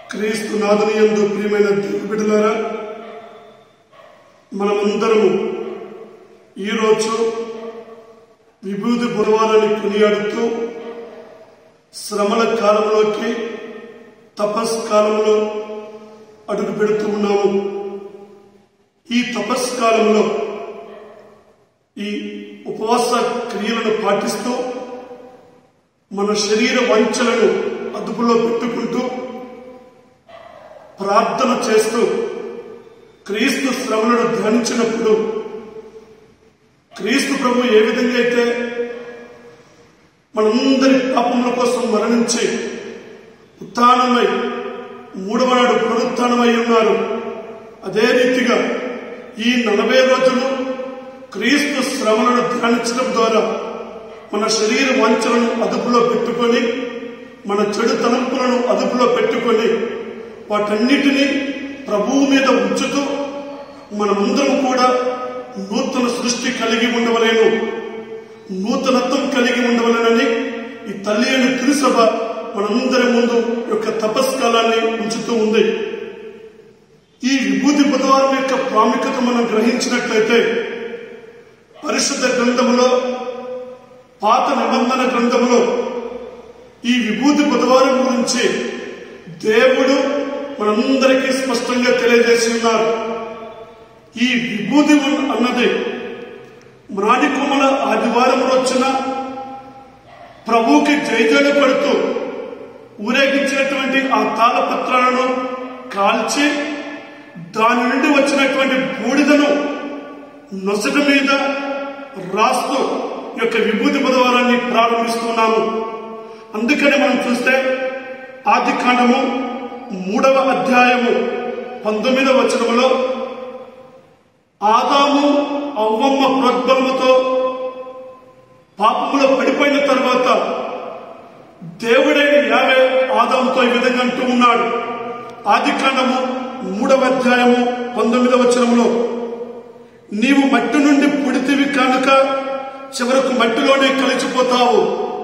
క్రీస్తు నాదుని యందు ప్రియమైన దేవుని బిడ్డలారా మనమందరము ఈరోజు విభూతి బుధవారాన్ని కొనియాడుతూ శ్రమల కాలంలోకి తపస్ కాలంలో అడుగు పెడుతూ ఉన్నాము ఈ తపస్ కాలంలో ఈ ఉపవాస క్రియలను పాటిస్తూ మన శరీర వంచలను అదుపులో పెట్టుకుంటూ ప్రార్థన చేస్తూ క్రీస్తు శ్రమలను ధ్యానించినప్పుడు క్రీస్తు ప్రభు ఏ విధంగా అయితే మనందరి పాపముల కోసం మరణించి ఉత్థానమై మూడవ నాడు పునరుత్థానమై ఉన్నారు అదే రీతిగా ఈ నలభై రోజులు క్రీస్తు శ్రమలను ధ్యానించడం ద్వారా మన శరీర వంచలను అదుపులో పెట్టుకొని మన చెడు తలంపులను అదుపులో పెట్టుకొని వాటన్నిటినీ ప్రభువు మీద ఉంచుతూ మనమందరం కూడా నూతన సృష్టి కలిగి ఉండవలేను నూతనత్వం కలిగి ఉండవలనని ఈ తల్లి అని తిరుసభ మనందరి ముందు యొక్క తపస్కాలాన్ని ఉంచుతూ ఉంది ఈ విభూతి బుధవారం యొక్క ప్రాముఖ్యత మనం గ్రహించినట్లయితే పరిశుద్ధ గ్రంథములో పాత నిబంధన గ్రంథములో ఈ విభూతి బుధవారం గురించి దేవుడు మనందరికీ స్పష్టంగా తెలియజేసి ఉన్నారు ఈ విభూతి ఉన్- అన్నది మ్రాణికొమల ఆదివారం వచ్చిన ప్రభువుకి జైజలు పడుతూ ఊరేగించినటువంటి ఆ తాళపత్రాలను కాల్చి దాని నుండి వచ్చినటువంటి బూడిదను నొసట మీద రాస్తూ ఈ యొక్క విభూతి బుధవారాన్ని ప్రారంభిస్తున్నాము అందుకని మనం చూస్తే ఆది కాండము మూడవ అధ్యాయము పంతొమ్మిదవ వచనములో ఆదాము అవ్వమ్మ ప్రోద్బలముతో పాపములో పడిపోయిన తర్వాత దేవుడైన యావే ఆదాముతో ఈ విధంగా అంటూ ఉన్నాడు ఆది కాండము మూడవ అధ్యాయము పంతొమ్మిదవ వచనములో నీవు మట్టి నుండి పుడితివి కనుక చివరకు మట్టిలోనే కలిసిపోతావు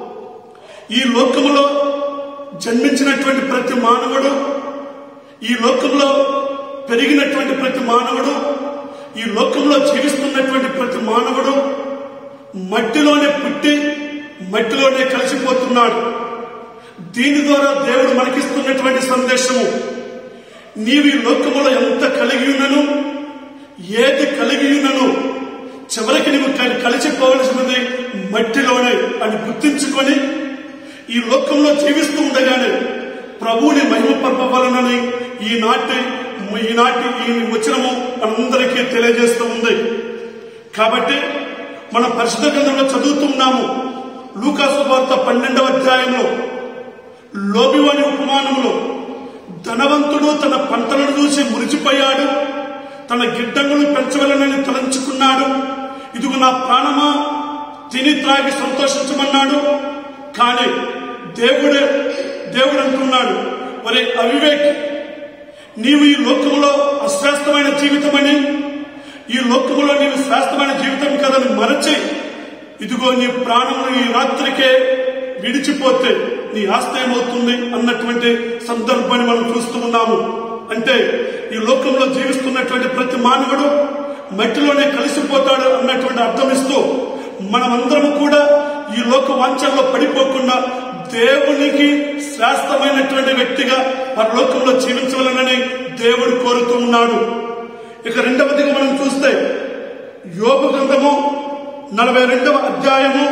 ఈ లోకములో జన్మించినటువంటి ప్రతి మానవుడు ఈ లోకంలో పెరిగినటువంటి ప్రతి మానవుడు ఈ లోకంలో జీవిస్తున్నటువంటి ప్రతి మానవుడు మట్టిలోనే పుట్టి మట్టిలోనే కలిసిపోతున్నాడు దీని ద్వారా దేవుడు మనకిస్తున్నటువంటి సందేశము నీవు ఈ లోకములో ఎంత కలిగి ఉన్నను ఏది కలిగి ఉన్నను చివరికి నీవు కలి- కలిసిపోవలసినది మట్టిలోనే అని గుర్తించుకొని ఈ లోకంలో జీవిస్తూ ఉండగానే ప్రభువుని మహిమపరపవాలనని ఈనాటి ఈనాటి ఈ వచనము మనందరికీ తెలియజేస్తూ ఉంది కాబట్టి మన పరిశుద్ధ గ్రంథంలో చదువుతున్నాము లూకాసు వార్త పన్నెండవ అధ్యాయంలో లోబివాని ఉపమానంలో ధనవంతుడు తన పంటలను చూసి మురిచిపోయాడు తన గిడ్డంగులు పెంచవలనని తలంచుకున్నాడు ఇదిగో నా ప్రాణమా తిని త్రాగి సంతోషించమన్నాడు కానీ దేవుడే దేవుడు అంటున్నాడు మరి అవివేకి నీవు ఈ లోకంలో అశ్రేష్టమైన జీవితమని ఈ లోకములో నీవు శ్రేష్టమైన జీవితం కదని మరచి ఇదిగో నీ ప్రాణమును ఈ రాత్రికే విడిచిపోతే నీ ఆస్తి ఏమవుతుంది అన్నటువంటి సందర్భాన్ని మనం చూస్తూ ఉన్నాము అంటే ఈ లోకంలో జీవిస్తున్నటువంటి ప్రతి మానవుడు మట్టిలోనే కలిసిపోతాడు అన్నటువంటి అర్థం ఇస్తూ మనమందరం కూడా ఈ లోక వాంఛల్లో పడిపోకుండా దేవునికి శ్రేష్టమైనటువంటి వ్యక్తిగా మన లోకంలో జీవించవలనని దేవుడు కోరుతూ ఉన్నాడు ఇక రెండవదిగా మనం చూస్తే యోగ గ్రంథము నలభై రెండవ అధ్యాయము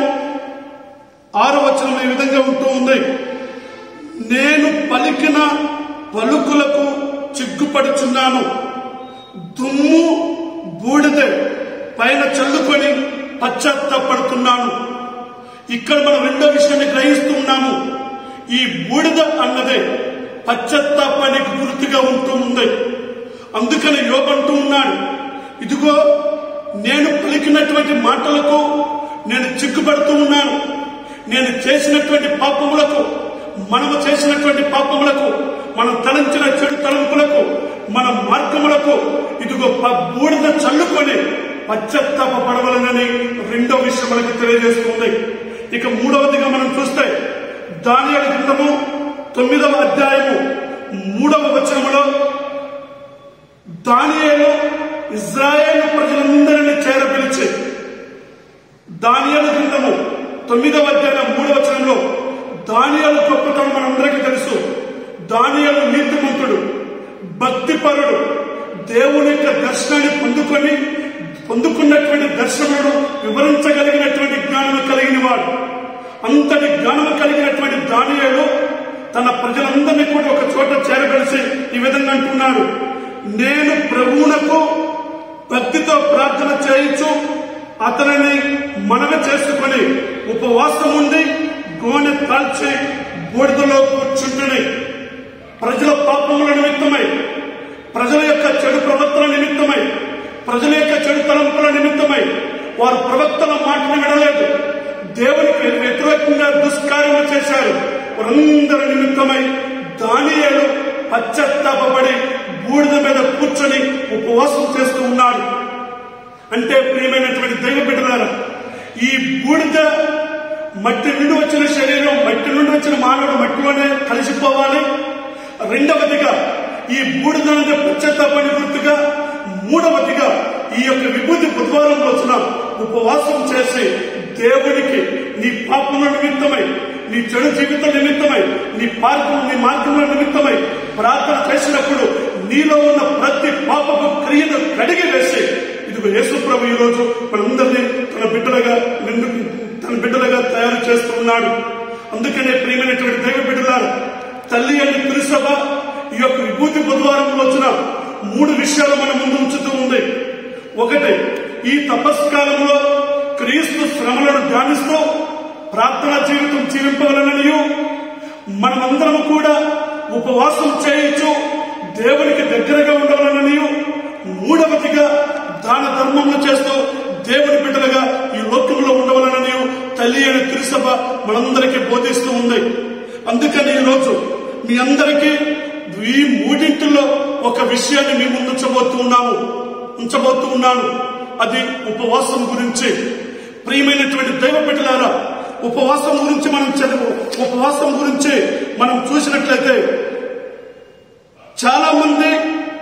ఆరో వచనం ఈ విధంగా ఉంటూ ఉంది నేను పలికిన పలుకులకు చిగ్గుపడుచున్నాను దుమ్ము బూడిద పైన చల్లుకొని పశ్చాత్తాపడుతున్నాను ఇక్కడ మనం రెండో విషయాన్ని గ్రహిస్తూ ఉన్నాము ఈ బూడిద అన్నదే పశ్చాత్తాపానికి గుర్తుగా ఉంటూ ఉంది అందుకని యోగంటూ ఉన్నాడు ఇదిగో నేను పలికినటువంటి మాటలకు నేను చిక్కుపడుతూ ఉన్నాను నేను చేసినటువంటి పాపములకు మనము చేసినటువంటి పాపములకు మనం తలంచిన చెడు తలంపులకు మన మార్గములకు ఇదిగో ప- బూడిద చల్లుకొని పశ్చాత్తాప పడవలనని రెండో విషయం మనకు తెలియజేస్తుంది ఇక మూడవదిగా మనం చూస్తే దానియాల గ్రంథము తొమ్మిదవ అధ్యాయము మూడవ దానియేలు ఇజ్రాయేల్ ప్రజలందరినీ చేరపిలిచి దానియాల గ్రంథము తొమ్మిదవ అధ్యాయం మూడవ వచనంలో దానియాల గొప్పతనం మనందరికీ తెలుసు దానియాలు నీతిమంతుడు భక్తిపరుడు దేవుని యొక్క దర్శనాన్ని పొందుకొని పొందుకున్నటువంటి దర్శనములను వివరించగలిగినటువంటి జ్ఞానం కలిగిన వాడు అంతటి జ్ఞానం కలిగినటువంటి దానియాలు తన ప్రజలందరినీ కూడా ఒక చోట చేరగలిసి ఈ విధంగా అంటున్నాడు నేను ప్రభువునకు భక్తితో ప్రార్థన చేయించు అతనిని మనవి చేసుకుని ఉపవాసం ఉండి గోనె కాల్చి బూడిదలో కూర్చుంటుని ప్రజల పాపముల నిమిత్తమై ప్రజల యొక్క చెడు ప్రవర్తన నిమిత్తమై ప్రజల యొక్క చెడు తలంపుల నిమిత్తమై వారు ప్రవక్తల మాటను వినలేదు దేవునికి వ్యతిరేకంగా దుష్కార్యము చేశారు వారందరి నిమిత్తమై దానియేలు పశ్చాత్తాపడి బూడిద మీద కూర్చొని ఉపవాసం చేస్తూ ఉన్నాడు అంటే ప్రియమైనటువంటి దైవ బిడ్డలారా ఈ బూడిద మట్టి నుండి వచ్చిన శరీరం మట్టి నుండి వచ్చిన మానవుడు మట్టిలోనే కలిసిపోవాలి రెండవదిగా ఈ బూడిద నుండి పశ్చాత్తాపడి గుర్తుగా మూడవదిగా ఈ యొక్క విభూతి బుధవారం రోజున ఉపవాసం చేసి దేవుడికి నీ పాపముల నిమిత్తమై నీ చెడు జీవితం నిమిత్తమై నీ మార్గం నీ మార్గముల నిమిత్తమై ప్రార్థన చేసినప్పుడు నీలో ఉన్న ప్రతి పాపపు క్రియను కడిగి వేసి ఇదిగో యేసు ప్రభు ఈ రోజు మనందరినీ తన బిడ్డలుగా నిన్ను తన బిడ్డలుగా తయారు చేస్తూ ఉన్నాడు అందుకనే ప్రియమైనటువంటి దైవ బిడ్డలారు తల్లి అని తిరుసభ ఈ యొక్క విభూతి బుధవారం రోజున మూడు విషయాలు మన ముందు ఉంచుతూ ఉంది ఒకటి ఈ తపస్కాలంలో క్రీస్తు శ్రమలను ధ్యానిస్తూ ప్రార్థనా జీవితం జీవింపవలననియు మనమందరం కూడా ఉపవాసం చేయించు దేవునికి దగ్గరగా ఉండవలననియు మూడవదిగా దాన ధర్మములు చేస్తూ దేవుని బిడ్డలుగా ఈ లోకంలో ఉండవలనని తల్లి అయిన తిరుసభ మనందరికీ బోధిస్తూ ఉంది అందుకని ఈరోజు మీ అందరికీ ఈ మూడింటిలో ఒక విషయాన్ని మీ ముందు ఉంచబోతూ ఉన్నాము ఉంచబోతూ ఉన్నాను అది ఉపవాసం గురించి ప్రియమైనటువంటి దైవ బిడ్డలారా ఉపవాసం గురించి మనం చదువు ఉపవాసం గురించి మనం చూసినట్లయితే చాలా మంది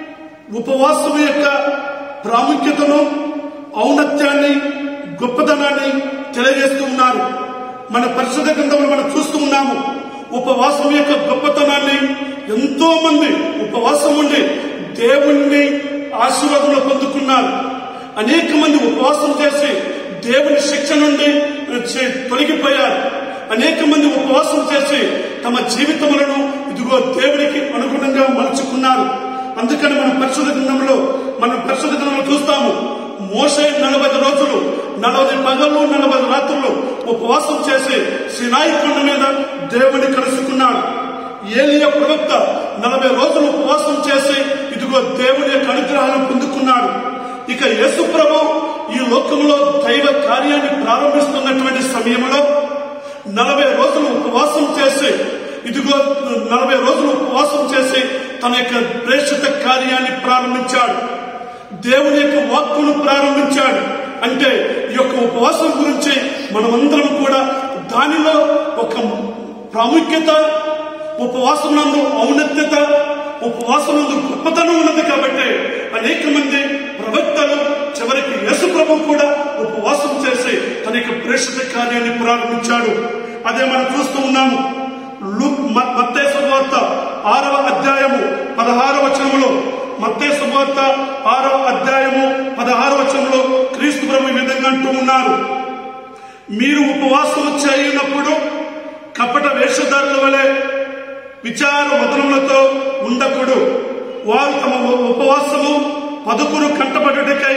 ఉపవాసం యొక్క ప్రాముఖ్యతను ఔన్నత్యాన్ని గొప్పతనాన్ని తెలియజేస్తూ ఉన్నారు మన పరిశుద్ధ గ్రంథంలో మనం చూస్తూ ఉన్నాము ఉపవాసం యొక్క గొప్పతనాన్ని ఎంతో మంది ఉపవాసం ఉండి దేవుణ్ణి ఆశీర్వాదంలో పొందుకున్నారు అనేక మంది ఉపవాసం చేసి దేవుని శిక్ష నుండి చే- తొలగిపోయారు అనేక మంది ఉపవాసం చేసి తమ జీవితములను ఇదిగో దేవునికి అనుగుణంగా మలుచుకున్నారు అందుకని మన పరిశుద్ధ గ్రంథంలో మన పరిశుద్ధ గ్రంథంలో చూస్తాము మోసే నలభై రోజులు నలభై పగళ్ళు నలభై రాత్రులు ఉపవాసం చేసి సినాయి కొండ మీద దేవుని కలుసుకున్నాడు ఏలియా ప్రవక్త నలభై రోజులు ఉపవాసం చేసి ఇదిగో దేవుని యొక్క అనుగ్రహాలను పొందుకున్నాడు ఇక యేసు ప్రభు ఈ లోకంలో దైవ కార్యాన్ని ప్రారంభిస్తున్నటువంటి సమయంలో నలభై రోజులు ఉపవాసం చేసి ఇదిగో నలభై రోజులు ఉపవాసం చేసి తన యొక్క ప్రేషిత కార్యాన్ని ప్రారంభించాడు దేవుని యొక్క వాక్కును ప్రారంభించాడు అంటే ఈ యొక్క ఉపవాసం గురించి మనమందరం కూడా దానిలో ఒక ప్రాముఖ్యత ఉపవాసమునందు ఔన్నత్యత ఉపవాసమునందు గొప్పతనం ఉన్నది కాబట్టి అనేక మంది ప్రవక్తలు చివరికి యేసు ప్రభు కూడా ఉపవాసం చేసి తన యొక్క ప్రేషిత కార్యాన్ని ప్రారంభించాడు అదే మనం చూస్తూ ఉన్నాము లుక్ మత్తే శుభవార్త ఆరవ అధ్యాయము పదహారవ వచనములో మత్తే శుభవార్త ఆరవ అధ్యాయము పదహారవ వచనంలో క్రీస్తు ప్రభు ఈ విధంగా అంటూ ఉన్నారు మీరు ఉపవాసం చేయనప్పుడు కపట వేషధారుల వలె విచార వదనములతో ఉండకుడు వారు తమ ఉపవాసము పదుకును కంటపడుటకై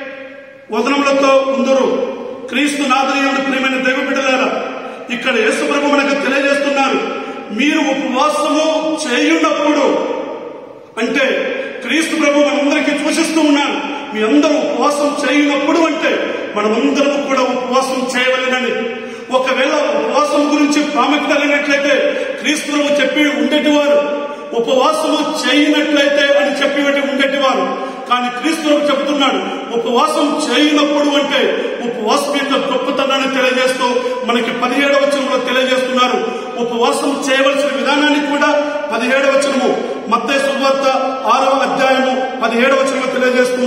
వదనములతో ఉందరు క్రీస్తు నాదనీయుడు ప్రియమైన దైవ బిడ్డలారా ఇక్కడ యేసు ప్రభు మనకు తెలియజేస్తున్నారు మీరు ఉపవాసము చేయున్నప్పుడు అంటే క్రీస్తు ప్రభు మనందరికీ సూచిస్తూ ఉన్నారు మీ అందరూ ఉపవాసం చేయనప్పుడు అంటే మనమందరం కూడా ఉపవాసం చేయవలెనని ఒకవేళ ఉపవాసం గురించి ప్రాముఖ్యత లేనట్లయితే క్రీస్తు ప్రభు చెప్పి ఉండేటివారు ఉపవాసము చేయనట్లయితే అని చెప్పి ఉండేటివారు కానీ క్రీస్తు ప్రభు చెబుతున్నాడు ఉపవాసం చేయనప్పుడు అంటే ఉపవాసం యొక్క గొప్పతనాన్ని తెలియజేస్తూ మనకి పదిహేడవ వచనంలో తెలియజేస్తున్నారు ఉపవాసం చేయవలసిన విధానాన్ని కూడా పదిహేడవ వచనము మత్తయి సువార్త ఆరవ అధ్యాయము పదిహేడవ వచనంలో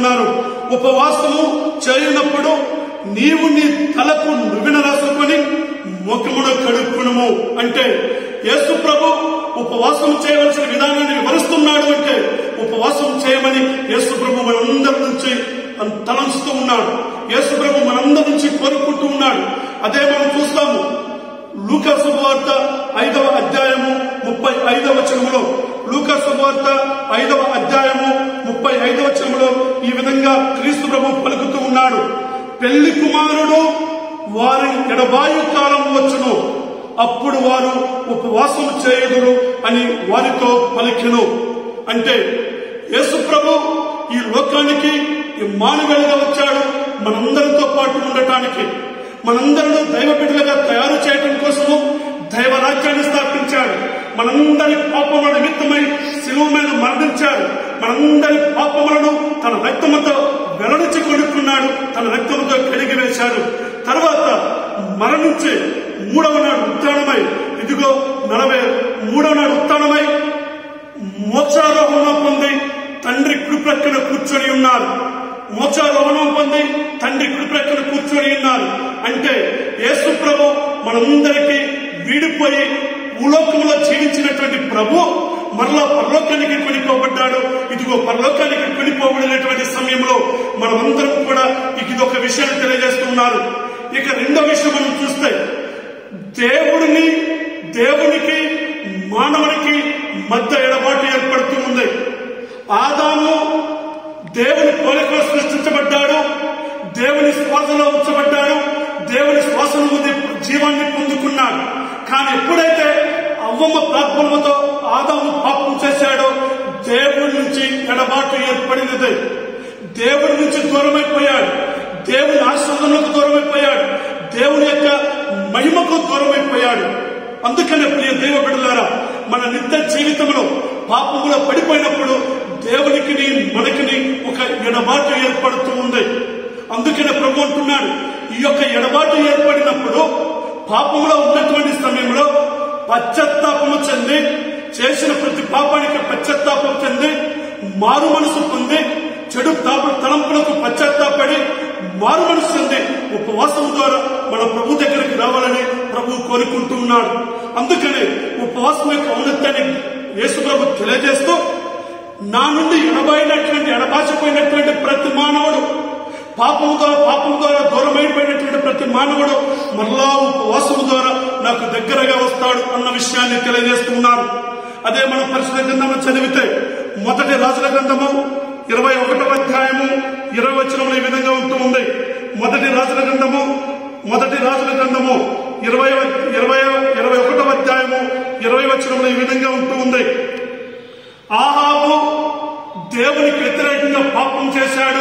ఉన్నారు ఉపవాసము చేయనప్పుడు నీవు నీ తలకు నువ్విన రాసుకొని ముఖమును కడుక్కునము అంటే యేసు ప్రభు ఉపవాసం చేయవలసిన విధానాన్ని వివరిస్తున్నాడు అంటే ఉపవాసం చేయమని యేసు ప్రభు మనందరి నుంచి తలంచుతూ ఉన్నాడు యేసు ప్రభు మనందరి నుంచి కోరుకుంటూ ఉన్నాడు అదే మనం చూస్తాము లూకాసు వార్త ఐదవ అధ్యాయము ముప్పై ఐదవ వచనములో లూకాసు వార్త ఐదవ అధ్యాయము ముప్పై ఐదవ వచనములో ఈ విధంగా క్రీస్తు ప్రభు పలుకుతూ ఉన్నాడు పెళ్లి కుమారుడు వారి ఎడబాయు కాలం వచ్చును అప్పుడు వారు ఉపవాసం చేయుదురు అని వారితో పలికెను అంటే యేసు ప్రభు ఈ లోకానికి ఈ మానవులుగా వచ్చాడు మనందరితో పాటు ఉండటానికి మనందరిలో దైవ బిడ్డలుగా తయారు చేయడం కోసము దైవ రాజ్యాన్ని స్థాపించాడు మనందరి పాపముల నిమిత్తమై శిలువ మీద మరణించాడు మనందరి పాపములను తన రక్తముతో వెల్లడించి కొనుక్కున్నాడు తన రక్తముతో కడిగి వేశాడు తర్వాత మరణించి మూడవ నాడు ఉత్తానమై ఇదిగో నలభై మూడవ నాడు ఉత్తానమై మోక్షారోహణం పొంది తండ్రి కుడి ప్రక్కన కూర్చొని ఉన్నారు మోక్షారోహణం పొంది తండ్రి కుడి ప్రక్కన కూర్చొని ఉన్నారు అంటే యేసు ప్రభు మనందరికీ వీడిపోయి భూలోకంలో జీవించినటువంటి ప్రభు మరలా పరలోకానికి కొనిపోబడ్డాడు ఇదిగో పరలోకానికి కొనిపోబడినటువంటి సమయంలో మనమందరం కూడా ఇది ఒక విషయాన్ని తెలియజేస్తున్నారు ఇక రెండో విషయం మనం చూస్తే దేవుడిని దేవునికి మానవునికి మధ్య ఎడబాటు ఏర్పడుతూ ఉంది ఆదాము దేవుని పోలికలో సృష్టించబడ్డాడు దేవుని శ్వాసలో ఉంచబడ్డాడు దేవుని శ్వాసను ఉంది జీవాన్ని పొందుకున్నాడు కానీ ఎప్పుడైతే అవ్వమ్మ ప్రార్థనలతో ఆదాము పాపం చేశాడో దేవుడి నుంచి ఎడబాటు ఏర్పడినది దేవుడి నుంచి దూరమైపోయాడు దేవుని ఆశ్రదంలోకి దూరమైపోయాడు దేవుని యొక్క మహిమకు దూరమైపోయాడు అందుకనే ప్రియ దైవ బిడ్డలారా మన నిత్య జీవితంలో పాపములో పడిపోయినప్పుడు దేవునికి మనకిని ఒక ఎడబాటు ఏర్పడుతూ ఉంది అందుకనే ప్రభు అంటున్నాడు ఈ యొక్క ఎడబాటు ఏర్పడినప్పుడు పాపంలో ఉన్నటువంటి సమయంలో పశ్చాత్తాపము చెంది చేసిన ప్రతి పాపానికి పశ్చాత్తాపం చెంది మారు మనసు పొంది చెడు తాప తలంపులకు పశ్చాత్తాపడి మారు మనసు చెంది ఉపవాసం ద్వారా మన ప్రభు దగ్గరికి రావాలని ప్రభు కోరుకుంటూ ఉన్నాడు అందుకని ఉపవాసం యొక్క ఔన్నత్యాన్ని యేసు ప్రభు తెలియజేస్తూ నా నుండి ఎడబైనటువంటి ఎడబాసిపోయినటువంటి ప్రతి మానవుడు పాపము ద్వారా పాపము ద్వారా దూరమైపోయినటువంటి ప్రతి మానవుడు మరలా ఉపవాసము ద్వారా నాకు దగ్గరగా వస్తాడు అన్న విషయాన్ని తెలియజేస్తున్నారు అదే మన పరిశుద్ధ గ్రంథము చదివితే మొదటి రాజుల గ్రంథము ఇరవై ఒకటవ అధ్యాయము ఇరవై వచనంలో ఈ విధంగా ఉంటూ ఉంది మొదటి రాజుల గ్రంథము మొదటి రాజుల గ్రంథము ఇరవై ఇరవై ఇరవై ఒకటవ అధ్యాయము ఇరవై వచనంలో ఈ విధంగా ఉంటూ ఉంది ఆహాబు దేవునికి వ్యతిరేకంగా పాపం చేశాడు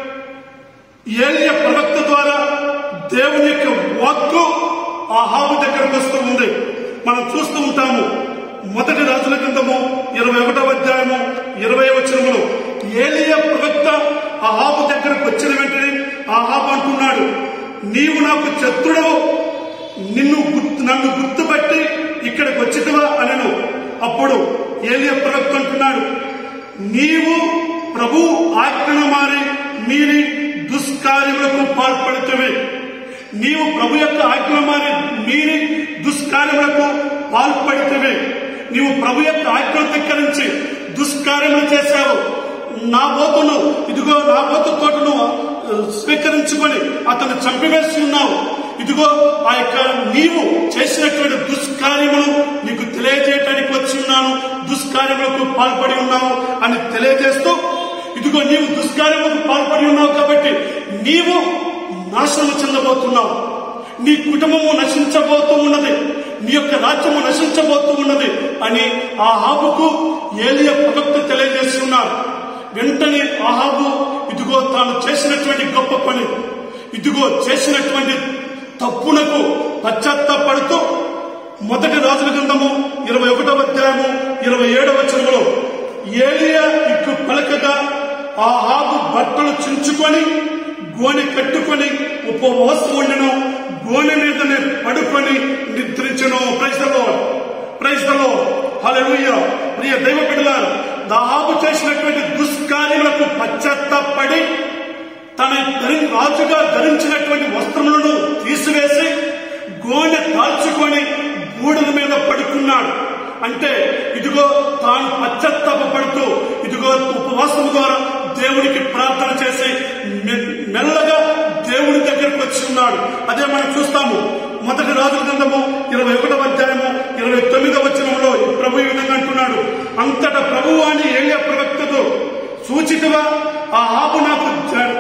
ఏలియ ప్రవక్త ద్వారా దేవుని యొక్క వాక్కు ఆహాబు దగ్గరకు వస్తూ ఉంది మనం చూస్తూ ఉంటాము మొదటి రాజుల గ్రంథము ఇరవై ఒకటవ అధ్యాయము ఇరవై వచనములు ఏలియ ప్రవక్త ఆహాబు దగ్గరకు వచ్చిన వెంటనే ఆహాబు అంటున్నాడు నీవు నాకు శత్రుడవు నిన్ను గుర్తు నన్ను గుర్తుపట్టి ఇక్కడికి వచ్చినవా అనను అప్పుడు ఏలియ ప్రవక్త అంటున్నాడు నీవు ప్రభు ఆజ్ఞను మారి మీరి దుష్కార్యములకు పాల్పడుతవే నీవు ప్రభు యొక్క ఆజ్ఞ మారి మీరి దుష్కార్యములకు పాల్పడితవే నీవు ప్రభు యొక్క ఆజ్ఞను ధిక్కరించి దుష్కార్యములు చేశావు నా బోతును ఇదిగో నా బోతు తోటను స్వీకరించుకొని అతను చంపివేసి ఉన్నావు ఇదిగో ఆ యొక్క నీవు చేసినటువంటి దుష్కార్యములు నీకు తెలియజేయటానికి వచ్చి ఉన్నాను దుష్కార్యములకు పాల్పడి ఉన్నావు అని తెలియజేస్తూ ఇదిగో నీవు దుష్కార్యములకు పాల్పడి ఉన్నావు కాబట్టి నీవు నాశనము చెందబోతున్నావు నీ కుటుంబము నశించబోతూ ఉన్నది నీ యొక్క రాజ్యము నశించబోతూ ఉన్నది అని ఆ ఆహాబుకు ఏలియ ప్రవక్త తెలియజేస్తున్నారు వెంటనే ఆహాబు ఇదిగో తాను చేసినటువంటి గొప్ప పని ఇదిగో చేసినటువంటి తప్పునకు పశ్చాత్తాపడుతూ మొదటి రాజుల గ్రంథము ఇరవై ఒకటవ అధ్యాయము ఇరవై ఏడవ వచనములో ఏలియా ఇటు పలకగా ఆ ఆగు బట్టలు చించుకొని గోనె కట్టుకొని ఉపవాసం ఉండను గోనె మీదనే పడుకొని నిద్రించను ప్రైస్తలో ప్రైస్తలో హల్లెలూయా ప్రియ దైవ బిడ్డలారు దాహాబు చేసినటువంటి దుష్కార్యములకు పశ్చాత్తాపడి తన ధరి- రాజుగా ధరించినటువంటి వస్త్రములను తీసివేసి గోనె దాల్చుకొని బూడిద మీద పడుకున్నాడు అంటే ఇదిగో తాను పశ్చాత్తాపడుతూ ఇదిగో ఉపవాసం ద్వారా దేవునికి ప్రార్థన చేసి మె- మెల్లగా దేవుని దగ్గరకు వచ్చి ఉన్నాడు అదే మనం చూస్తాము మొదటి రాజుల గ్రంథము ఇరవై ఒకటవ అధ్యాయము ఇరవై తొమ్మిదవ వచనంలో ప్రభు ఈ విధంగా అంటున్నాడు అంతటా ప్రభువు అని ఏలియా ప్రవక్తతో సూచితగా ఆ ఆపు నాకు జ-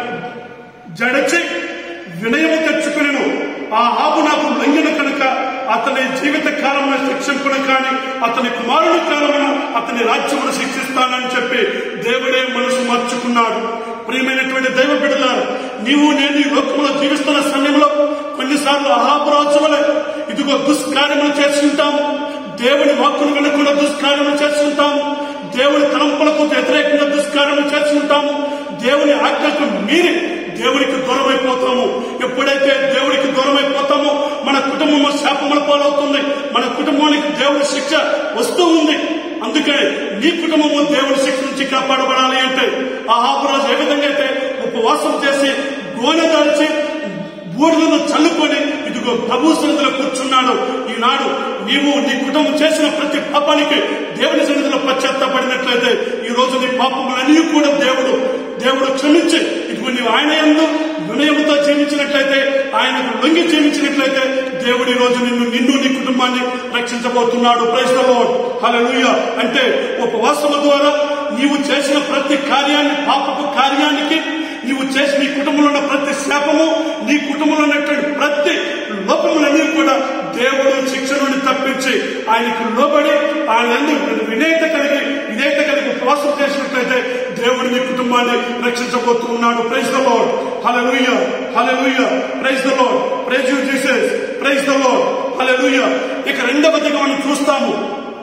జడచి వినయము తెచ్చుకునేను ఆ ఆపు నాకు లొంగిన కనుక అతని జీవిత కాలమున శిక్షింపును కాని అతని కుమారుని కాలమున అతని రాజ్యమును శిక్షిస్తానని చెప్పి దేవుడే మనసు మార్చుకున్నాడు ప్రియమైనటువంటి దైవ బిడ్డలారు నీవు నేను ఈ లోకంలో జీవిస్తున్న సమయంలో కొన్నిసార్లు అహాపరాచువలే ఇదిగో దుష్కార్యములు చేస్తుంటాము దేవుని వాక్కును వినకుండా దుష్కార్యములు చేస్తుంటాము దేవుని తలంపులకు వ్యతిరేకంగా దుష్కార్యములు చేస్తుంటాము దేవుని ఆజ్ఞకు మీరి దేవునికి దూరం అయిపోతాము ఎప్పుడైతే దేవునికి దూరం అయిపోతామో మన కుటుంబము శాపముల పాలవుతుంది మన కుటుంబానికి దేవుని శిక్ష వస్తూ ఉంది అందుకే నీ కుటుంబము దేవుని శిక్ష నుంచి కాపాడబడాలి అంటే ఆ ఆపరాజు ఏ విధంగా అయితే ఉపవాసం చేసి గోనె దాల్చి బూడిదను చల్లుకొని ఇదిగో ప్రభు సన్నిధిలో కూర్చున్నాడు ఈనాడు నీవు నీ కుటుంబం చేసిన ప్రతి పాపానికి దేవుని సన్నిధిలో పశ్చాత్తపడినట్లయితే ఈ రోజు నీ పాపములన్నీ కూడా దేవుడు దేవుడు క్షమించి ఇదిగో నీవు ఆయన ఎందు వినయముతో జీవించినట్లయితే ఆయనకు లొంగి జీవించినట్లయితే దేవుడు ఈ రోజు నిన్ను నిన్ను నీ కుటుంబాన్ని రక్షించబోతున్నాడు ప్రశ్నలో హల్లెలూయా అంటే ఉపవాసము ద్వారా నీవు చేసిన ప్రతి కార్యాన్ని పాపపు కార్యానికి నీవు చేసి నీ కుటుంబంలో ఉన్న ప్రతి శాపము నీ కుటుంబంలో ఉన్నటువంటి ప్రతి లోపములన్నీ కూడా దేవుడు శిక్ష నుండి తప్పించి ఆయనకు లోబడి ఆయన ఎందుకు వినయత కలిగి విధేయత కలిగి ఉపవాసం చేసినట్లయితే దేవుడు నీ కుటుంబాన్ని రక్షించబోతూ ఉన్నాడు praise the Lord hallelujah hallelujah praise the Lord praise you Jesus praise the Lord hallelujah ఇక రెండవదిగా మనం చూస్తాము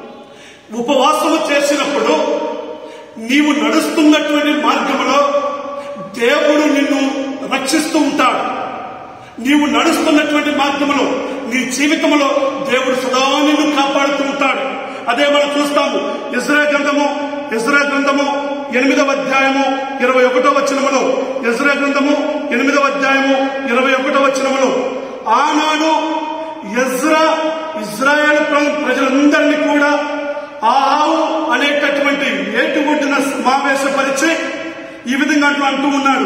ఉపవాసము చేసినప్పుడు నీవు నడుస్తున్నటువంటి మార్గంలో దేవుడు నిన్ను రక్షిస్తూ ఉంటాడు నీవు నడుస్తున్నటువంటి మార్గంలో నీ జీవితంలో దేవుడు సదా నిన్ను కాపాడుతూ ఉంటాడు అదే మనం చూస్తాము ఇజ్రా గ్రంథము ఇజ్రా గ్రంథము ఎనిమిదవ అధ్యాయము ఇరవై ఒకటో వచనములో ఇజ్రా గ్రంథము ఎనిమిదవ అధ్యాయము ఇరవై ఒకటో వచనములో ఆనాడు ఇజ్రా ఇజ్రాయేల్ ప్ర- ప్రజలందరినీ కూడా ఆహావు అనేటటువంటి ఏటి ఒడ్డున సమావేశపరిచి ఈ విధంగా అంటూ అంటూ ఉన్నాడు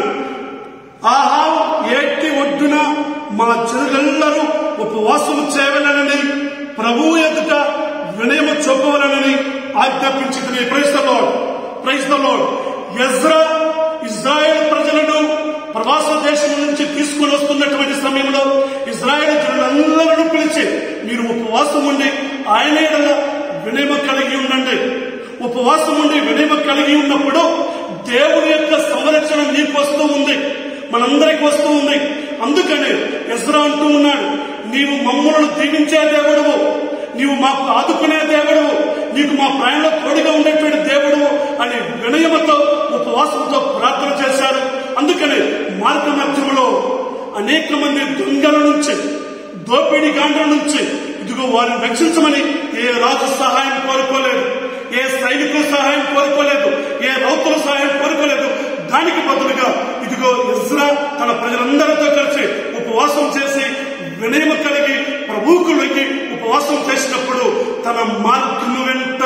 ఆహా ఏటి ఒడ్డున మా చెరుగెల్లరూ ఉపవాసము చేయవలనని ప్రభువు ఎదుట వినయము చూపవలనని ఆజ్ఞాపించింది praise the Lord praise the Lord Ezra Israel ప్రజలను ప్రవాస దేశం నుంచి తీసుకుని వస్తున్నటువంటి సమయంలో ఇజ్రాయెల్ జనులందరూ పిలిచి మీరు ఉపవాసం ఉండి ఆయన ఎడల వినయము కలిగి ఉండండి ఉపవాసం ఉండి వినయము కలిగి ఉన్నప్పుడు దేవుని యొక్క సంరక్షణ నీకు వస్తూ ఉంది మనందరికి వస్తూ ఉంది అందుకని ఎజ్రా అంటూ ఉన్నాడు నీవు మమ్మలను దీవించే దేవుడువు నీవు మాకు ఆదుకునే దేవుడువు నీకు మా ప్రాయంలో తోడుగా ఉండేటువంటి దేవుడువు అని వినయముతో ఉపవాసంతో ప్రార్థన చేశారు అందుకని మార్గ మధ్యములో అనేక మంది దొంగల నుంచి దోపిడీ గాండ్ర నుంచి ఇదిగో వారిని రక్షించమని ఏ రాజు సహాయం కోరుకోలేదు ఏ సైనికుల సహాయం కోరుకోలేదు ఏ రౌతుల సహాయం కోరుకోలేదు దానికి బదులుగా ఇదిగో ఇజ్రా తన ప్రజలందరితో కలిసి ఉపవాసం చేసి వినయం కలిగి ప్రభువుకు లొంగి ఉపవాసం చేసినప్పుడు తన మార్గము వెంట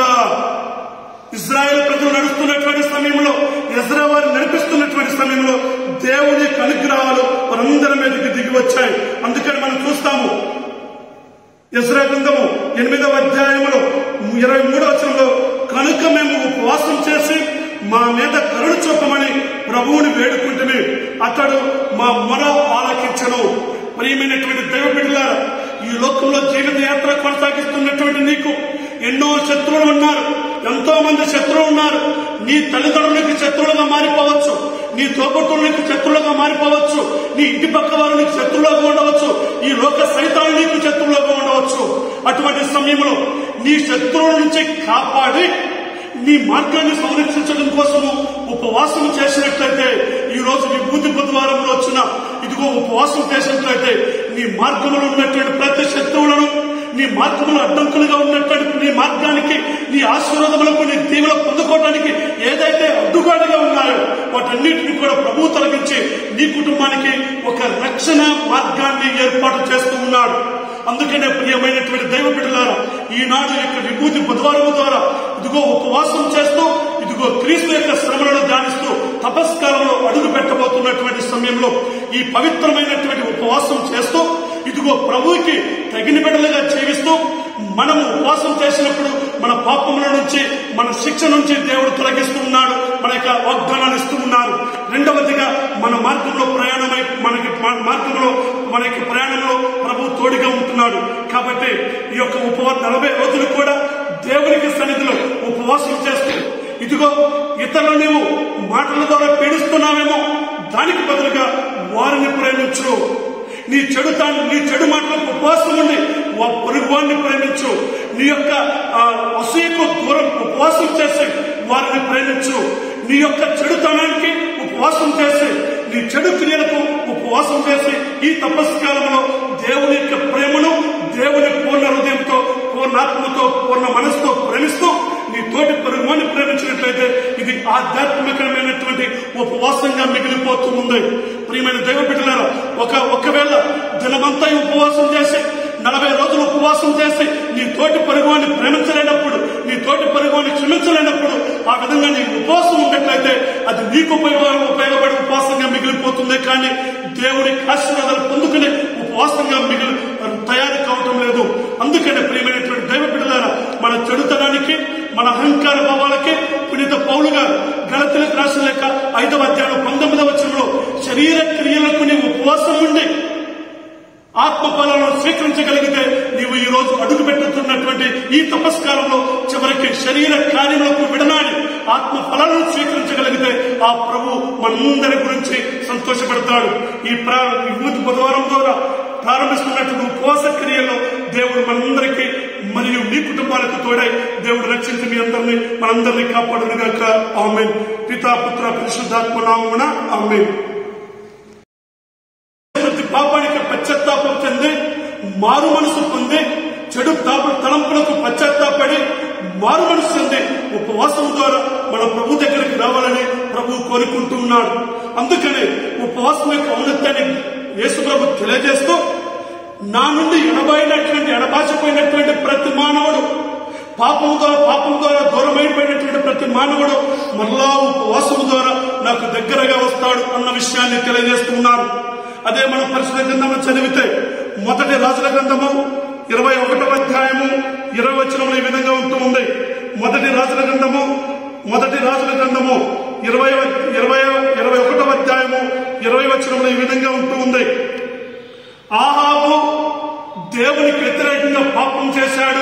ఇజ్రాయెల్ ప్రజలు నడుస్తున్నటువంటి సమయంలో ఇజ్రా వారు నడిపిస్తున్నటువంటి సమయంలో దేవుని యొక్క అనుగ్రహాలు వారందరి మీదకి దిగి వచ్చాయి అందుకని మనం చూస్తాము ఇస్రా గ్రంథము ఎనిమిదవ అధ్యాయములో ఇరవై మూడవ వచనంలో కనుక మేము ఉపవాసం చేసి మా మీద కరుణ చూపమని ప్రభువుని వేడుకుంటే అతడు మా మొర ఆలకించను ప్రియమైనటువంటి దైవ బిడ్డలారా ఈ లోకంలో జీవిత యాత్ర కొనసాగిస్తున్నటువంటి నీకు ఎన్నో శత్రువులు ఉన్నారు ఎంతో మంది శత్రువులు ఉన్నారు నీ తల్లిదండ్రులకి శత్రువులుగా మారిపోవచ్చు నీ తోబుట్టువులకు శత్రువులుగా మారిపోవచ్చు నీ ఇంటి పక్క వారు నీకు శత్రువులుగా ఉండవచ్చు ఈ లోక సైతాలు నీకు శత్రువులుగా ఉండవచ్చు అటువంటి సమయంలో నీ శత్రువుల నుంచి కాపాడి నీ మార్గాన్ని సంరక్షించడం కోసము ఉపవాసం చేసినట్లయితే ఈ రోజు నీ బూతి బుధవారంలో వచ్చిన ఇదిగో ఉపవాసం చేసినట్లయితే నీ మార్గంలో ఉన్నటువంటి ప్రతి శత్రువులను నీ మార్గంలో అడ్డంకులుగా ఉన్నటువంటి నీ మార్గానికి నీ ఆశీర్వాదములకు నీ దీవులు పొందుకోవడానికి ఏదైతే అడ్డుగాడుగా ఉన్నాయో వాటి వాటన్నిటిని కూడా ప్రభు తొలగించి నీ కుటుంబానికి ఒక రక్షణ మార్గాన్ని ఏర్పాటు చేస్తూ ఉన్నాడు అందుకనే ప్రియమైనటువంటి దైవ బిడ్డలారా ఈనాడు యొక్క విభూతి బుధవారం ద్వారా ఇదిగో ఉపవాసం చేస్తూ ఇదిగో క్రీస్తు యొక్క శ్రమలను ధ్యానిస్తూ తపస్కాలంలో అడుగు పెట్టబోతున్నటువంటి సమయంలో ఈ పవిత్రమైనటువంటి ఉపవాసం చేస్తూ ఇదిగో ప్రభువుకి తగిన బిడ్డలుగా జీవిస్తూ మనము ఉపవాసం చేసినప్పుడు మన పాపముల నుంచి మన శిక్ష నుంచి దేవుడు తొలగిస్తూ ఉన్నాడు మన యొక్క వాగ్దానాలు ఇస్తూ ఉన్నారు రెండవదిగా మన మార్గంలో ప్రయాణమై మనకి మన మార్గంలో మన యొక్క ప్రయాణంలో ప్రభు తోడుగా ఉంటున్నాడు కాబట్టి ఈ యొక్క ఉపవాస నలభై రోజులు కూడా దేవునికి సన్నిధిలో ఉపవాసం చేస్తూ ఇదిగో ఇతరులు నీవు మాటల ద్వారా పీడిస్తున్నావేమో దానికి బదులుగా వారిని ప్రేమించు నీ చెడు తాను నీ చెడు మాటలకు ఉపవాసం ఉండి వా పొరుగువాన్ని ప్రేమించు నీ యొక్క ఆ, అసూయకు దూరం ఉపవాసం చేసి వారిని ప్రేమించు నీ యొక్క చెడుతనానికి ఉపవాసం చేసి నీ చెడు క్రియలకు ఉపవాసం చేసి ఈ తపస్కాలంలో దేవుని యొక్క ప్రేమను దేవుని పూర్ణ హృదయంతో పూర్ణాత్మతో పూర్ణ మనసుతో ప్రేమిస్తూ నీ తోటి పొరుగువాన్ని ప్రేమించినట్లయితే ఇది ఆధ్యాత్మికమైనటువంటి ఉపవాసంగా మిగిలిపోతూ ఉంది ప్రియమైన దైవ బిడ్డలారా ఒక ఒకవేళ దినమంతా ఈ ఉపవాసం చేసి నలభై రోజులు ఉపవాసం చేసి నీ తోటి పొరుగువాన్ని ప్రేమించలేనప్పుడు నీ తోటి పొరుగువాన్ని క్షమించలేనప్పుడు ఆ విధంగా నీ ఉపవాసం ఉన్నట్లయితే అది నీకు ఉపయోగ ఉపయోగపడే ఉపవాసంగా మిగిలిపోతుంది కానీ దేవుడి ఆశీర్వాదాలు పొందుకునే ఉపవాసంగా మిగిలి తయారు కావటం లేదు అందుకనే ప్రియమైనటువంటి దైవ బిడ్డలారా మన చెడుతనానికి మన అహంకార భావాలకి పునీత పౌలు గారు గలతీలకు రాసిన లేక ఐదవ అధ్యాయం పంతొమ్మిదవ వచనంలో శరీర క్రియలకు నీవు ఉపవాసం ఉండి ఆత్మ ఫలాలను స్వీకరించగలిగితే నీవు ఈ రోజు అడుగు పెట్టుతున్నటువంటి ఈ తపస్కారంలో చివరికి శరీర కార్యములకు విడనాడి ఆత్మ ఫలాలను స్వీకరించగలిగితే ఆ ప్రభు మనందరి గురించి సంతోషపడతాడు ఈ ప్రా ఈ విభూతి బుధవారం ద్వారా ప్రారంభిస్తున్నటువంటి ఉపవాస క్రియల్లో దేవుడు మనందరికీ మరియు మీ కుటుంబాలకు తోడై దేవుడు రక్షించి మీ అందరినీ మనందరినీ కాపాడునుగాక ఆమె పితా పుత్ర పరిశుద్ధాత్మ నామమున ఆమె ప్రతి పాపానికి పశ్చాత్తాపం చెంది మారు మనసు పొంది చెడు తాప తలంపులకు పశ్చాత్తాపడి మారు మనసు చెంది ఉపవాసం ద్వారా మన ప్రభు దగ్గరికి రావాలని ప్రభు కోరుకుంటూ ఉన్నాడు అందుకని ఉపవాసం యొక్క ఔన్నత్యాన్ని యేసు ప్రభు తెలియజేస్తూ నా నుండి ఎడబాయినటువంటి ఎడబాసిపోయినటువంటి ప్రతి మానవుడు పాపము ద్వారా పాపం ద్వారా దూరమైపోయినటువంటి ప్రతి మానవుడు మరలా ఉపవాసము ద్వారా నాకు దగ్గరగా వస్తాడు అన్న విషయాన్ని తెలియజేస్తున్నారు అదే మనం పరిశుద్ధ గ్రంథంలో చదివితే మొదటి రాజుల గ్రంథము ఇరవై ఒకటవ అధ్యాయము ఇరవై వచనంలో ఈ విధంగా ఉంటూ ఉంది మొదటి రాజుల గ్రంథము మొదటి రాజుల గ్రంథము ఇరవై ఇరవై ఇరవై ఒకటవ అధ్యాయము ఇరవై వచనంలో ఈ విధంగా ఉంటూ ఉంది ఆహాబు దేవునికి వ్యతిరేకంగా పాపం చేశాడు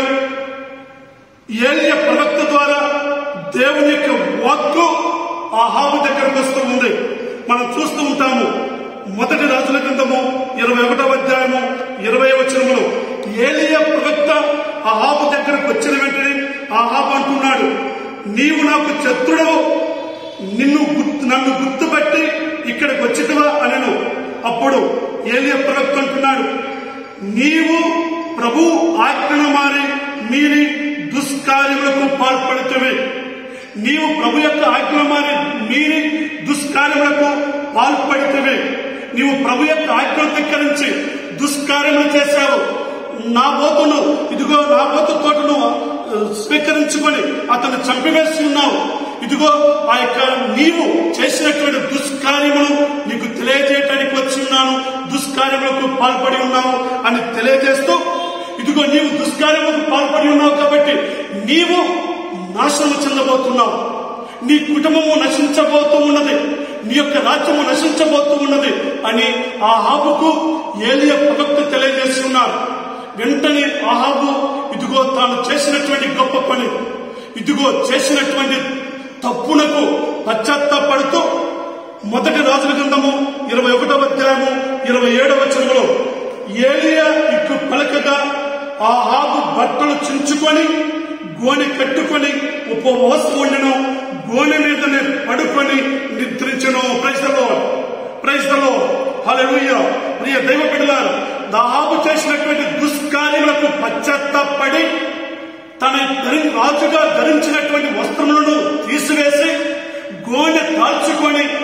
ఏలియ ప్రవక్త ద్వారా దేవుని యొక్క వాక్కు ఆహాబు దగ్గరకు వస్తూ ఉంది మనం చూస్తూ ఉంటాము మొదటి రాజుల గ్రంథము ఇరవై ఒకటవ అధ్యాయము ఇరవై వచనములో ఏలియ ప్రవక్త ఆహాబు దగ్గరకు వచ్చిన వెంటనే ఆహాబు అంటున్నాడు నీవు నాకు శత్రుడవు నిన్ను గుర్తు నన్ను గుర్తుపట్టి ఇక్కడికి వచ్చిటవా అనను అప్పుడు ఏలియ ప్రవక్త అంటున్నాడు నీవు ప్రభు ఆజ్ఞను మారి మీరి దుష్కార్యములకు పాల్పడుతువి నీవు ప్రభు యొక్క ఆజ్ఞ మారి మీరి దుష్కార్యములకు పాల్పడుతువి నీవు ప్రభు యొక్క ఆజ్ఞ ధిక్కరించి దుష్కార్యములు చేశావు నా బోతును ఇదిగో నా బోతు తోటను ఆ, స్వీకరించుకొని అతను చంపివేసి ఉన్నావు ఇదిగో ఆ యొక్క నీవు చేసినటువంటి దుష్కార్యములు నీకు తెలియజేయటానికి వచ్చి ఉన్నాను దుష్కార్యములకు పాల్పడి ఉన్నావు అని తెలియజేస్తూ ఇదిగో నీవు దుష్కార్యములకు పాల్పడి ఉన్నావు కాబట్టి నీవు నాశనం చెందబోతున్నావు నీ కుటుంబము నశించబోతూ ఉన్నది నీ యొక్క రాజ్యము నశించబోతూ ఉన్నది అని ఆ హాబుకు ఏలియ ప్రవక్త తెలియజేస్తున్నారు వెంటనే ఆహాబు ఇదిగో తాను చేసినటువంటి గొప్ప పని ఇదిగో చేసినటువంటి తప్పునకు పశ్చాత్తాపడుతూ మొదటి రాజుల గ్రంథము ఇరవై ఒకటవ అధ్యాయము ఇరవై ఏడవ వచనంలో ఏలియా ఇటు పలకగా ఆహాబు బట్టలు చించుకొని గోనె కట్టుకొని ఉపవాసం ఉండను గోనె మీదనే పడుకొని నిద్రించను ప్రైజలో ప్రైజలో హల్లెలూయా ప్రియ దైవ బిడ్డలారా దాహాబు చేసినటువంటి దుష్కార్యములకు పశ్చాత్తాపడి తన ధరి రాజుగా ధరించినటువంటి వస్త్రములను తీసివేసి గోనె కాల్చుకొని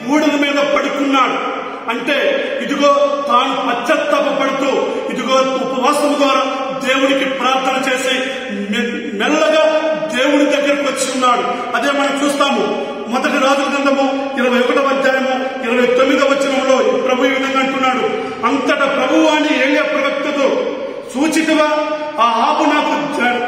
బూడిద మీద పడుకున్నాడు అంటే ఇదిగో తాను పశ్చాత్తాపడుతూ ఇదిగో ఉపవాసం ద్వారా దేవునికి ప్రార్థన చేసి మె- మెల్లగా దేవుని దగ్గరకు వచ్చి ఉన్నాడు అదే మనం చూస్తాము మొదటి రాజుల గ్రంథము ఇరవై ఒకటవ అధ్యాయము ఇరవై తొమ్మిదవ వచనంలో ప్రభు ఈ విధంగా అంటున్నాడు అంతటా ప్రభువు అని ఏలియా ప్రవక్తతో సూచితగా ఆ ఆపు నాకు జ-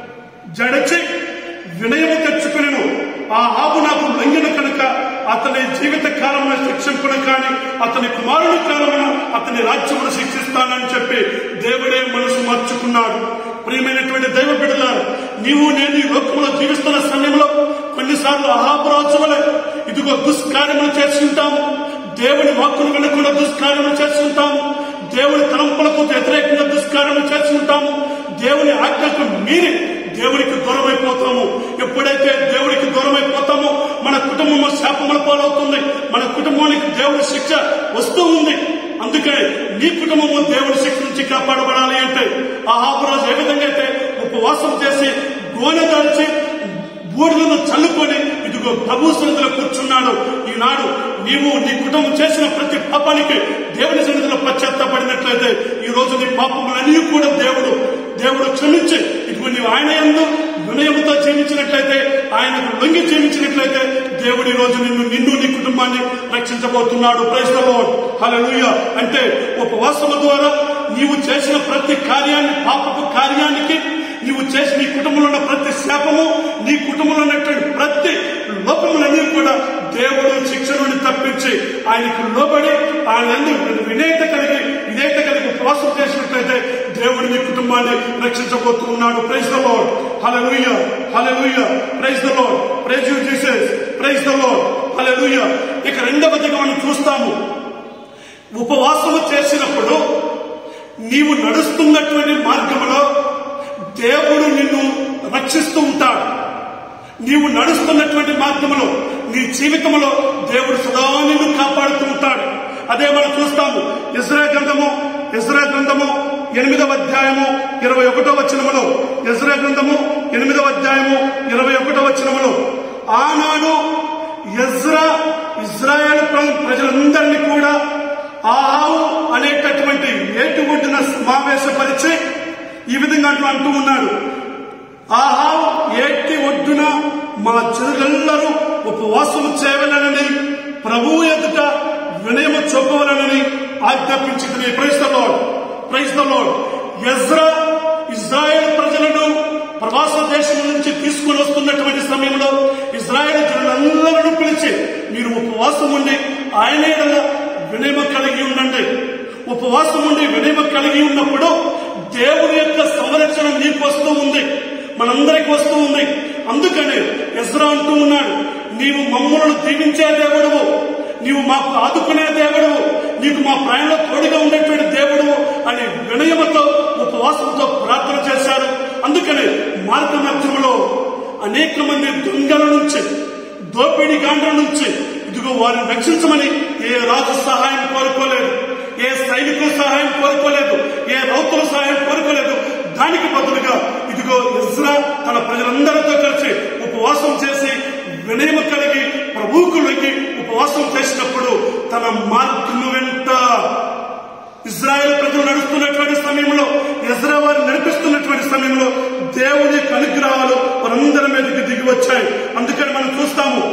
జడచి వినయము తెచ్చుకునేను ఆ ఆపు నాకు లొంగిన కనుక అతని జీవిత కాలమున శిక్షింపును కాని అతని కుమారుని కాలమున అతని రాజ్యమును శిక్షిస్తానని చెప్పి దేవుడే మనసు మార్చుకున్నాడు ప్రియమైనటువంటి దైవ బిడ్డలారు నీవు నేను ఈ లోకంలో జీవిస్తున్న సమయంలో కొన్నిసార్లు అహాపురాజు వలె ఇదిగో దుష్కార్యములు చేస్తుంటాము దేవుని వాక్కును వినకుండా దుష్కార్యములు చేస్తుంటాము దేవుని తలంపులకు వ్యతిరేకంగా దుష్కార్యములు చేస్తుంటాము దేవుని ఆజ్ఞకు మీరి దేవునికి దూరం అయిపోతాము ఎప్పుడైతే దేవునికి దూరం అయిపోతామో మన కుటుంబము శాపముల పాలవుతుంది మన కుటుంబానికి దేవుడి శిక్ష వస్తూ ఉంది అందుకే నీ కుటుంబము దేవుడి శిక్ష నుంచి కాపాడబడాలి అంటే ఆ ఆపురాజు ఏ విధంగా అయితే ఉపవాసం చేసి గోనె దాల్చి బూడిదను చల్లుకొని ఇదిగో ప్రభు సన్నిధిలో కూర్చున్నాడు ఈనాడు నీవు నీ కుటుంబం చేసిన ప్రతి పాపానికి దేవుని సన్నిధిలో పశ్చాత్తపడినట్లయితే ఈ రోజు నీ పాపములన్నీ కూడా దేవుడు దేవుడు క్షమించి ఇదిగో నీవు ఆయన ఎందు వినయముతో జీవించినట్లయితే ఆయనకు లొంగి జీవించినట్లయితే దేవుడు ఈ రోజు నిన్ను నిన్ను నీ కుటుంబాన్ని రక్షించబోతున్నాడు ప్రజలలో హల్లెలూయా అంటే ఉపవాసము ద్వారా నీవు చేసిన ప్రతి కార్యాన్ని పాపపు కార్యానికి నీవు చేసి నీ కుటుంబంలో ఉన్న ప్రతి శాపము నీ కుటుంబంలో ఉన్నటువంటి ప్రతి లోపములన్నీ కూడా దేవుడు శిక్ష నుండి తప్పించి ఆయనకు లోబడి ఆయన యందు విధేయత కలిగి విధేయత కలిగి ఉపవాసం చేసినట్లయితే దేవుడు నీ కుటుంబాన్ని రక్షించబోతూ ఉన్నాడు praise the Lord hallelujah hallelujah praise the Lord praise you Jesus praise the Lord hallelujah ఇక రెండవదిగా మనం చూస్తాము ఉపవాసము చేసినప్పుడు నీవు నడుస్తున్నటువంటి మార్గంలో దేవుడు నిన్ను రక్షిస్తూ ఉంటాడు నీవు నడుస్తున్నటువంటి మార్గంలో నీ జీవితంలో దేవుడు సదా నిన్ను కాపాడుతూ ఉంటాడు అదే మనం చూస్తాము ఇజ్రా గ్రంథము ఇజ్రా గ్రంథము ఎనిమిదవ అధ్యాయము ఇరవై ఒకటో వచనములో ఇజ్రా గ్రంథము ఎనిమిదవ అధ్యాయము ఇరవై ఒకటో వచనములో ఆనాడు ఇజ్రా ఇజ్రాయేల్ ప్ర- ప్రజలందరినీ కూడా ఆహావు అనేటటువంటి ఏటి ఒడ్డున సమావేశపరిచి ఈ విధంగా అంటూ అంటూ ఉన్నాడు ఆహా ఏటి ఒడ్డున మా జనులందరూ ఉపవాసము చేయవలనని ప్రభువు ఎదుట వినయము చూపవలనని ఆజ్ఞాపించింది praise the Lord praise the Lord Ezra Israel ప్రజలను ప్రవాస దేశం నుంచి తీసుకుని వస్తున్నటువంటి సమయంలో ఇజ్రాయెల్ జనులందరూ పిలిచి మీరు ఉపవాసం ఉండి ఆయన ఎడల వినయము కలిగి ఉండండి ఉపవాసం ఉండి వినయము కలిగి ఉన్నప్పుడు దేవుని యొక్క సంరక్షణ నీకు వస్తూ ఉంది మనందరికి వస్తూ ఉంది అందుకని ఎజ్రా అంటూ ఉన్నాడు నీవు మమ్మలను దీవించే దేవుడువు నీవు మాకు ఆదుకునే దేవుడువు నీకు మా ప్రయాణంలో తోడుగా ఉండేటువంటి దేవుడువు అని వినయముతో ఉపవాసంతో ప్రార్థన చేశారు అందుకని మార్గ మధ్యంలో అనేక మంది దొంగల నుంచి దోపిడీ గాండ్ర నుంచి ఇదిగో వారిని రక్షించమని ఏ రాజు సహాయం కోరుకోలేదు ఏ సైనికుల సహాయం కోరుకోలేదు ఏ రౌతుల సహాయం కోరుకోలేదు దానికి బదులుగా ఇదిగో ఇజ్రా తన ప్రజలందరితో కలిసి ఉపవాసం చేసి వినయం కలిగి ప్రభువుకు లొంగి ఉపవాసం చేసినప్పుడు తన మార్గము వెంట ఇజ్రాయెల్ ప్రజలు నడుస్తున్నటువంటి సమయంలో ఇజ్రా వారు నడిపిస్తున్నటువంటి సమయంలో దేవుని యొక్క అనుగ్రహాలు వారందరి మీదకి దిగి వచ్చాయి అందుకని మనం చూస్తాము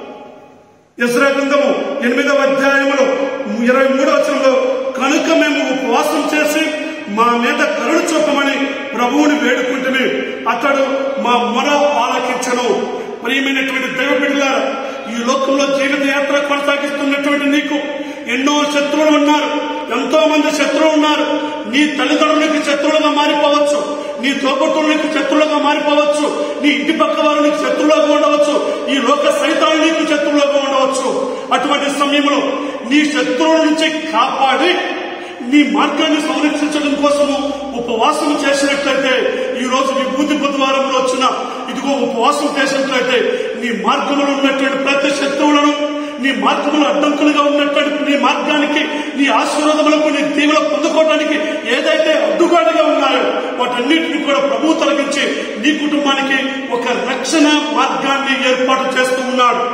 ఇస్రా గ్రంథము ఎనిమిదవ అధ్యాయములో ఇరవై మూడవ వచనంలో కనుక మేము ఉపవాసం చేసి మా మీద కరుణ చూపమని ప్రభువుని వేడుకుంటుని అతడు మా మొర ఆలకించను ప్రియమైనటువంటి దైవ బిడ్డలారా ఈ లోకంలో జీవిత యాత్ర కొనసాగిస్తున్నటువంటి నీకు ఎన్నో శత్రువులు ఉన్నారు ఎంతో మంది శత్రువులు ఉన్నారు నీ తల్లిదండ్రులకి శత్రువులుగా మారిపోవచ్చు నీ తోబుట్టువులకు శత్రువులుగా మారిపోవచ్చు నీ ఇంటి పక్క వారు నీకు శత్రువులుగా ఉండవచ్చు ఈ లోక సైతాలు నీకు శత్రువులుగా ఉండవచ్చు అటువంటి సమయంలో నీ శత్రువుల నుంచి కాపాడి నీ మార్గాన్ని సంరక్షించడం కోసము ఉపవాసం చేసినట్లయితే ఈ రోజు నీ బూది బుధవారంలో వచ్చిన ఇదిగో ఉపవాసం చేసినట్లయితే నీ మార్గంలో ఉన్నటువంటి ప్రతి శత్రువులను నీ మార్గంలో అడ్డంకులుగా ఉన్నటువంటి నీ మార్గానికి నీ ఆశీర్వాదములకు నీ దీవులు పొందుకోవడానికి ఏదైతే అడ్డుగాడిగా ఉన్నాయో వాటన్నిటిని కూడా ప్రభు తొలగించి నీ కుటుంబానికి ఒక రక్షణ మార్గాన్ని ఏర్పాటు చేస్తూ ఉన్నాడు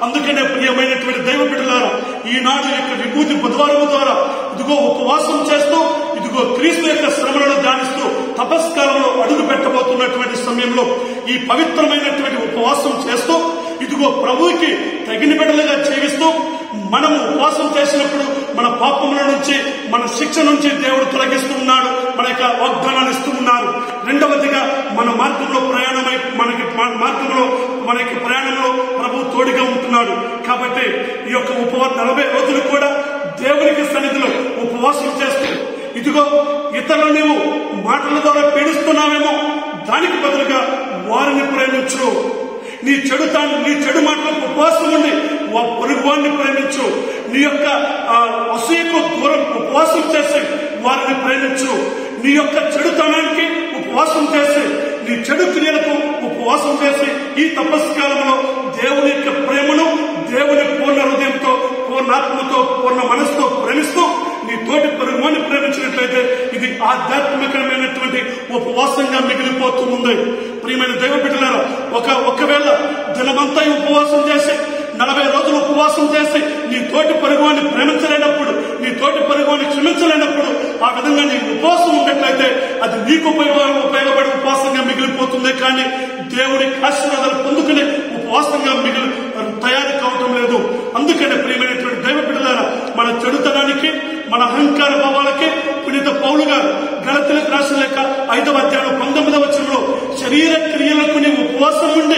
అందుకనే ప్రియమైనటువంటి దైవ బిడ్డలారా ఈనాడు యొక్క విభూతి బుధవారం ద్వారా ఇదిగో ఉపవాసం చేస్తూ ఇదిగో క్రీస్తు యొక్క శ్రమలను ధ్యానిస్తూ తపస్కాలంలో అడుగు పెట్టబోతున్నటువంటి సమయంలో ఈ పవిత్రమైనటువంటి ఉపవాసం చేస్తూ ఇదిగో ప్రభువుకి తగిన బిడ్డలుగా జీవిస్తూ మనము ఉపవాసం చేసినప్పుడు మన పాపముల నుంచి మన శిక్ష నుంచి దేవుడు తొలగిస్తూ ఉన్నాడు మన యొక్క వాగ్దానాలు ఇస్తూ ఉన్నారు రెండవదిగా మన మార్గంలో ప్రయాణమై మనకి మన మార్గంలో మన యొక్క ప్రయాణంలో ప్రభు తోడుగా ఉంటున్నాడు కాబట్టి ఈ యొక్క ఉపవాస నలభై రోజులు కూడా దేవునికి సన్నిధిలో ఉపవాసం చేస్తూ ఇదిగో ఇతరులు నీవు మాటల ద్వారా పీడిస్తున్నావేమో దానికి బదులుగా వారిని ప్రేమించు నీ చెడు తాను నీ చెడు మాటలకు ఉపవాసం ఉండి వా పొరుగువాన్ని ప్రేమించు నీ యొక్క ఆ, అసూయకు దూరం ఉపవాసం చేసి వారిని ప్రేమించు నీ యొక్క చెడుతనానికి ఉపవాసం చేసి నీ చెడు క్రియలకు ఉపవాసం చేసి ఈ తపస్కాలంలో దేవుని యొక్క ప్రేమను దేవుని పూర్ణ హృదయంతో పూర్ణ ఆత్మతో పూర్ణ మనసుతో ప్రేమిస్తూ నీ తోటి పొరుగువాన్ని ప్రేమించినట్లయితే ఇది ఆధ్యాత్మికమైనటువంటి ఉపవాసంగా మిగిలిపోతుంది ప్రియమైన దైవ బిడ్డలారా ఒక ఒకవేళ దినమంతా ఈ ఉపవాసం చేసి నలభై రోజులు ఉపవాసం చేసి నీ తోటి పొరుగువాన్ని ప్రేమించలేనప్పుడు నీ తోటి పొరుగువాన్ని క్షమించలేనప్పుడు ఆ విధంగా నీ ఉపవాసం ఉన్నట్లయితే అది నీకు ఉపయోగ ఉపయోగపడే ఉపవాసంగా మిగిలిపోతుంది కానీ దేవుడి ఆశీర్వాదాలు పొందుకునే ఉపవాసంగా మిగిలి తయారు కావటం లేదు అందుకనే ప్రియమైనటువంటి దైవ బిడ్డలారా మన చెడుతనానికి మన అహంకార భావాలకి పునీత పౌలు గారు గణతిలకు రాసిన లేక ఐదవ అధ్యాయం పంతొమ్మిదవ వచనంలో శరీర క్రియలకు నీవు ఉపవాసం ఉండి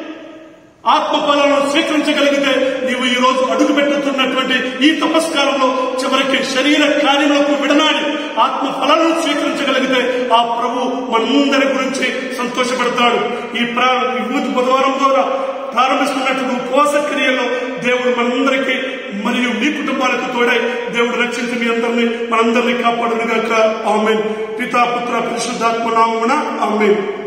ఆత్మ ఫలాలను స్వీకరించగలిగితే నీవు ఈ రోజు అడుగు పెట్టుతున్నటువంటి ఈ తపస్కారంలో చివరికి శరీర కార్యములకు విడనాడి ఆత్మ ఫలాలను స్వీకరించగలిగితే ఆ ప్రభు మనందరి గురించి సంతోషపడతాడు ఈ ప్రా విభూతి బుధవారం ద్వారా ప్రారంభిస్తున్నటువంటి ఉపవాస క్రియల్లో దేవుడు మనందరికీ మరియు మీ కుటుంబాలకు తోడై దేవుడు రక్షించి మీ అందరినీ మనందరినీ కాపాడునుగాక ఆమె పితా పుత్ర పరిశుద్ధాత్మ నామమున ఆమె